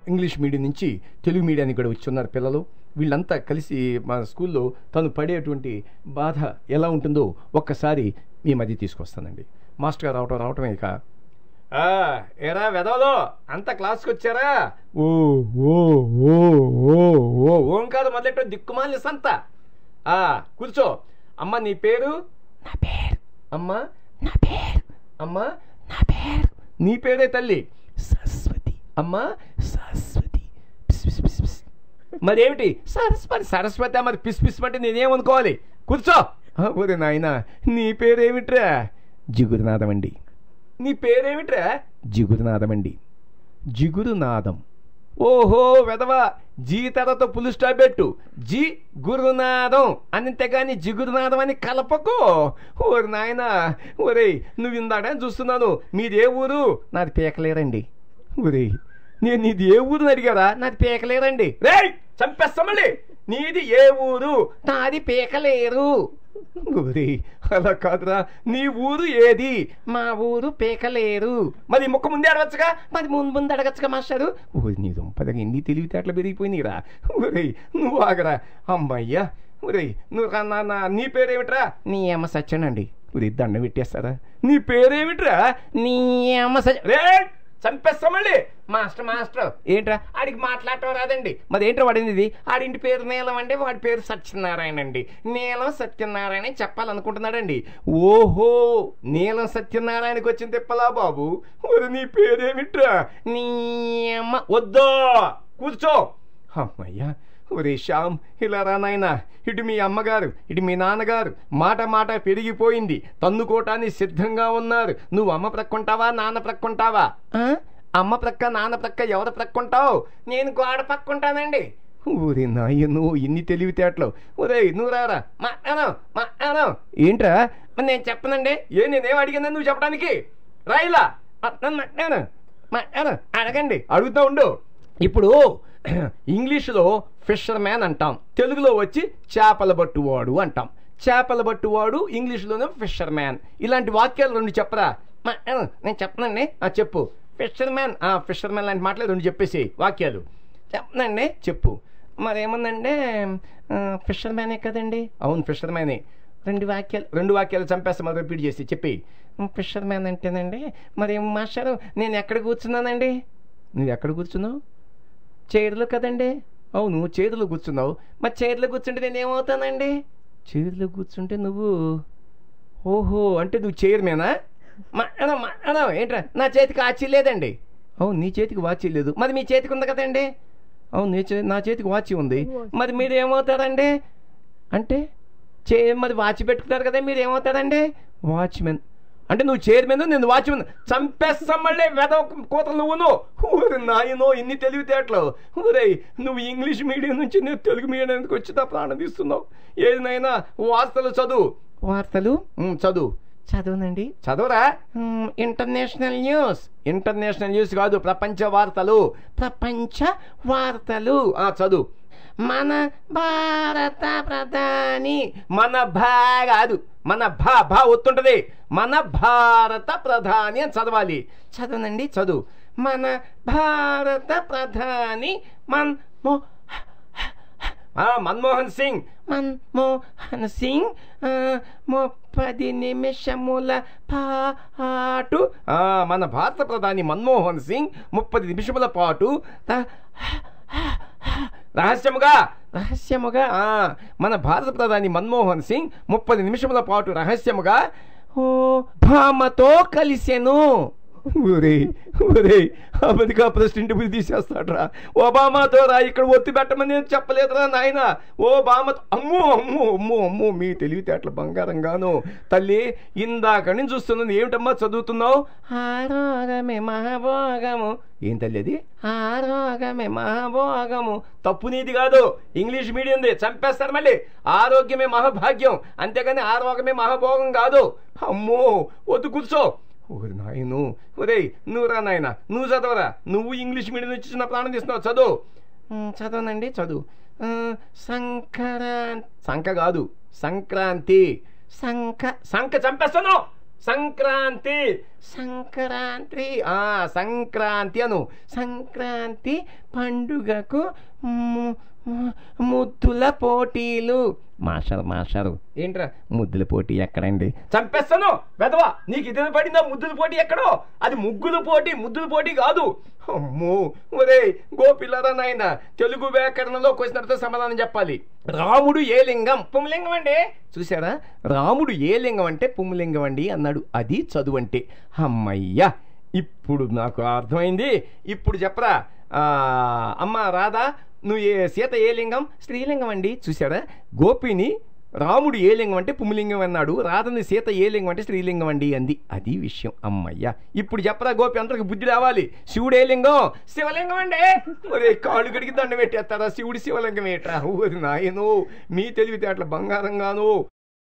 English medium నుంచి తెలుగు మీడియానికి కూడా వచ్చి ఉన్నారు పిల్లలు వీళ్ళంతా కలిసి మా స్కూల్లో తను పడేటువంటి బాధ ఎలా ఉంటుందో ఒక్కసారి మీ మధ్య తీసుకొస్తానండి మాస్టర్ గారు రావటం రావటమే ఇక "ఆ, ఏరా వెదవలో అంత క్లాస్కి వచ్చారా ఓ ఓ ఓ ఓ ఓ ఓం కాదు మొదలెట్టో దిక్కుమాలి సంత ఆ కూర్చో అమ్మ నీ పేరు నా పేరు అమ్మ నా పేరు అమ్మ నా పేరు నీ పేరే తల్లి సరస్వతి అమ్మ సరస్వతి పిస్ పిస్ పిస్ పిస్ మరేమిటి సరస్వతి సరస్వతి మరి పిస్ పిస్ అంటే నేనేమనుకోవాలి కూర్చో ఆ, ఒరే నాయనా నీ పేరేమిట్రా జిగురునాథం అండి నీ పేరేమిట్రా జిగురునాథం అండి జిగురునాదం ఓహో వెదవా జీ తర్వాత పులు స్టాప్ పెట్టు జి గురునాథం అంతేగాని జిగురునాథం అని కలపకు ఓరి నాయన ఒరేయ్ నువ్వు ఇందాక చూస్తున్నాను మీదే ఊరు నాది పీకలేరండి ఒరేయ్ నేను నీది ఏ ఊరు అడిగారా నాది పీకలేరండి రేయ్ చంపేస్తామళ్ళీ నీది ఏ ఊరు నాది పీకలేరు ఊరి అలా కాదురా నీ ఊరు ఏది మా ఊరు పీకలేరు మరి ఈ ముక్క ముందే అడగచ్చుగా మరి ముందు ముందు అడగచ్చుగా మాస్టారు ఊరి నీ దుంపదగా ఎన్ని తెలివితేటలు పెరిగిపోయినాయిరా ఊరేయ్ నువ్వు ఆగరా అమ్మయ్యా ఊరేయ్ నువ్వు రా నాన్న నీ పేరేమిట్రా నీ అమ్మ సత్యనండి ఊరి దండం పెట్టేస్తారా నీ పేరేమిట్రా నీ అమ్మ సత్య రే చంపేస్తాం మళ్ళీ మాస్టర్ మాస్టర్ ఏంట్రా ఆడికి మాట్లాడటం రాదండి మరి ఏంట్రా వాడింది ఇది ఆడింటి పేరు నీలం అండి వాడి పేరు సత్యనారాయణ అండి నీలం సత్యనారాయణ అని చెప్పాలనుకుంటున్నాడండి ఓహో నీలం సత్యనారాయణకి వచ్చిన తిప్పలా బాబు మరి నీ పేరేమిట్రా నీ అమ్మ వద్దో కూర్చో అమ్మయ్యా ఒరే శ్యామ్ ఇలా రా నాయనా ఇటు మీ అమ్మగారు ఇటు మీ నాన్నగారు మాట మాట పెరిగిపోయింది తన్నుకోటానికి సిద్ధంగా ఉన్నారు నువ్వు అమ్మ ప్రక్కుంటావా నాన్న ప్రక్కుంటావా ఆ? అమ్మ ప్రక్క నాన్న ప్రక్క ఎవరు ప్రక్కుంటావు నేను గోడ పక్కుంటానండి ఊరి నాయను ఇన్ని తెలివితేటలు ఒరే నువ్వు రారా మాట్లాను మాట్లాను ఏంట్రా మరి నేను చెప్పనండి ఏ నేనేం అడిగాను నువ్వు చెప్పడానికి రాయిలా నన్ను మాట్లాను మాట్లాను అడగండి అడుగుతూ ఉండు ఇప్పుడు ఇంగ్లీషులో ఫిషర్ మ్యాన్ అంటాం తెలుగులో వచ్చి చేపల పట్టువాడు అంటాం చేపల పట్టువాడు ఇంగ్లీషులోనే ఫిషర్ మ్యాన్ ఇలాంటి వాక్యాలు రెండు చెప్పరా మా, ఆ, నేను చెప్పనండి ఆ, చెప్పు ఫిషర్ మ్యాన్ ఫిషర్ మ్యాన్ లాంటి మాటలు రెండు చెప్పేసి వాక్యాలు చెప్పనండి చెప్పు మరేముందంటే ఫిషర్ మ్యానే కదండి అవును ఫిషర్ మ్యానే రెండు వాక్యాలు రెండు వాక్యాలు చంపేస్తా మరి రిపీట్ చేసి చెప్పి ఫిషర్ మ్యాన్ అంటేనండి మరి మాస్టారు నేను ఎక్కడ కూర్చున్నానండి నువ్వు ఎక్కడ కూర్చున్నావు చైర్లో కదండి అవును చైర్లో కూర్చున్నావు మరి చైర్లో కూర్చుంటే నేను ఏమవుతానండి చైర్లో కూర్చుంటే నువ్వు ఓహో అంటే నువ్వు చైర్మేనా మాట్లాడ మాట్లాడ ఏంట్రా నా చేతికి ఆచి లేదండి అవును నీ చేతికి వాచి లేదు మరి మీ చేతికి ఉంది కదండి అవును నీ చే నా చేతికి వాచి ఉంది మరి మీరు ఏమవుతారండి అంటే చే మరి వాచ్ పెట్టుకున్నారు కదా మీరు ఏమవుతారండి వాచ్మెన్ అంటే నువ్వు చైర్మన్ నేను వాచ్మెన్ చంపేస్తాం మళ్ళీ వెద కోతలు నువ్వును ఊరి నాయనో ఇన్ని తెలివితేటలు ఊరేయ్ నువ్వు ఇంగ్లీష్ మీడియం నుంచి నేను తెలుగు మీడియానికి వచ్చి నా ప్రాణం తీస్తున్నావు ఏదైనా వార్తలు చదువు వార్తలు ఉమ్, చదువు చదవనండి చదవరా ఉమ్, ఇంటర్నేషనల్ న్యూస్ ఇంటర్నేషనల్ న్యూస్ కాదు ప్రపంచ వార్తలు ప్రపంచ వార్తలు ఆ చదువు మన భారత ప్రధాని మన భా కాదు మన భా భా ఒత్తుంటది మన భారత ప్రధాని అని చదవాలి చదవనండి చదువు మన భారత ప్రధాని మన్ మో ఆ, మన్మోహన్ సింగ్ మన్మోహన్ సింగ్ ఆ, ముప్పది నిమిషముల పాటు ఆ, మన భారత ప్రధాని మన్మోహన్ సింగ్ ముప్పది నిమిషముల పాటు త- రహస్యముగా రహస్యముగా ఆ, మన భారత ప్రధాని మన్మోహన్ సింగ్ ముప్పది నిమిషముల పాటు రహస్యముగా ఓ భామతో కలిసెను ఊరే ఊరే అమెరికా ప్రెసిడెంట్ బిల్ తీసేస్తాడ్రా ఒబామాతో రా ఇక్కడ ఒత్తి పెట్టమని నేను చెప్పలేదురా నాయన ఓ బామ అమ్మో అమ్మో అమ్మో అమ్మో మీ తెలివితేటలు బంగారంగాను తల్లి ఇందాక నుంచి చూస్తున్నాను ఏమిటమ్మా చదువుతున్నావు ఆరోగమే మహాభోగము ఏం తల్లి అది ఆరోగమే మహాభోగము తప్పు నీది కాదు ఇంగ్లీష్ మీడియంది చంపేస్తారు మళ్ళీ ఆరోగ్యమే మహాభాగ్యం అంతేగాని ఆరోగ్యమే మహాభోగం కాదు అమ్మో వద్దు కూర్చో ఓరి నాయను ఒరేయ్ నువ్వు రా నాయన నువ్వు చదవరా నువ్వు ఇంగ్లీష్ మీడియం నుంచి చిన్న ప్రాణం తీస్తున్నావు చదువు "ఉమ్, చదవనండి చదువు ఆ, సంక్రాంతి సంక కాదు సంక్రాంతి సంక సంక చంపేస్తాను సంక్రాంతి సంక్రాంతి ఆ సంక్రాంతి అను సంక్రాంతి పండుగకు ము- ము- ముద్దుల పోటీలు మాస్టర్ మాస్టారు ఏంట్రా ముద్దుల పోటీ ఎక్కడండి చంపేస్తాను వెదవా నీకు ఇది పడిందా ముద్దుల పోటీ ఎక్కడో అది ముగ్గుల పోటీ ముద్దుల పోటీ కాదు అమ్మో ఒరే గోపిల్లరా నాయన తెలుగు వ్యాకరణంలో క్వశ్చన్ సమాధానం చెప్పాలి రాముడు ఏ లింగం పుంలింగం అండి చూసారా రాముడు ఏ లింగం అంటే పుంలింగం అండి అన్నాడు అది చదువు అంటే అమ్మయ్యా ఇప్పుడు నాకు అర్థమైంది ఇప్పుడు చెప్పరా ఆ, అమ్మ రాధా నువ్వు ఏ సీత ఏ లింగం స్త్రీలింగం అండి చూసారా గోపిని రాముడు ఏ లింగం అంటే పుంలింగం అన్నాడు రాధని సీత ఏ లింగం అంటే స్త్రీలింగం అండి అంది అది విషయం అమ్మయ్యా ఇప్పుడు చెప్పరా గోపి అందరికి బుద్ధి రావాలి శివుడు ఏ లింగం శివలింగం అండి ఒరే కాళ్ళు కడిగి దండ పెట్టేస్తారా శివుడు శివలింగం ఏట్రా ఓరి నాయనో మీ తెలివితేటల బంగారంగాను